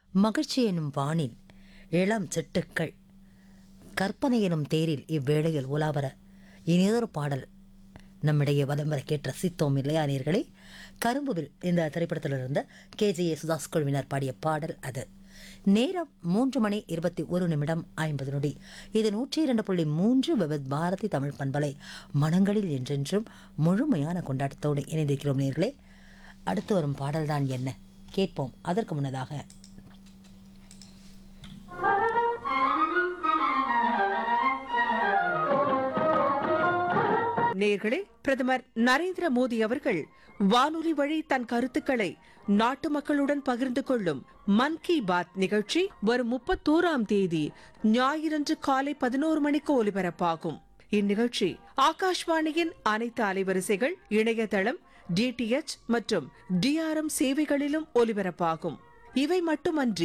மகிழ்ச்சி எனும் வானில் இளம் சிட்டுக்கள் கற்பனை எனும் தேரில் இவ்வேளையில் உலாவர இனியதொரு பாடல் நம்மிடையே வலம் வர கேட்டு ரசித்தோம் இல்லையா நேர்களே கரும்புவில் இந்த திரைப்படத்தில் இருந்த கேஜே சுதாஸ் குழுவினர் பாடிய பாடல் அது நேரம் மூன்று மணி இருபத்தி ஒரு நிமிடம் ஐம்பது நொடி இது நூற்றி இரண்டு புள்ளி மூன்று விவித் பாரதி தமிழ் பண்பலை மனங்களில் என்றென்றும் முழுமையான கொண்டாட்டத்தோடு இணைந்திருக்கிறோம் நேர்களே அடுத்து வரும் பாடல்தான் என்ன கேட்போம் அதற்கு முன்னதாக நேர்களே பிரதமர் நரேந்திர மோடி அவர்கள் வானொலி வழி தன் கருத்துக்களை நாட்டு மக்களுடன் பகிர்ந்து கொள்ளும் மன் கி பாத் நிகழ்ச்சி வரும் முப்பத்தோராம் தேதி ஞாயிறன்று காலை பதினோரு மணிக்கு ஒலிபரப்பாகும் இந்நிகழ்ச்சி ஆகாஷ்வாணியின் அனைத்து அலைவரிசைகள் இணையதளம் டிடிஎச் மற்றும் டிஆர்எம் சேவைகளிலும் ஒலிபரப்பாகும் இவை மட்டுமன்றி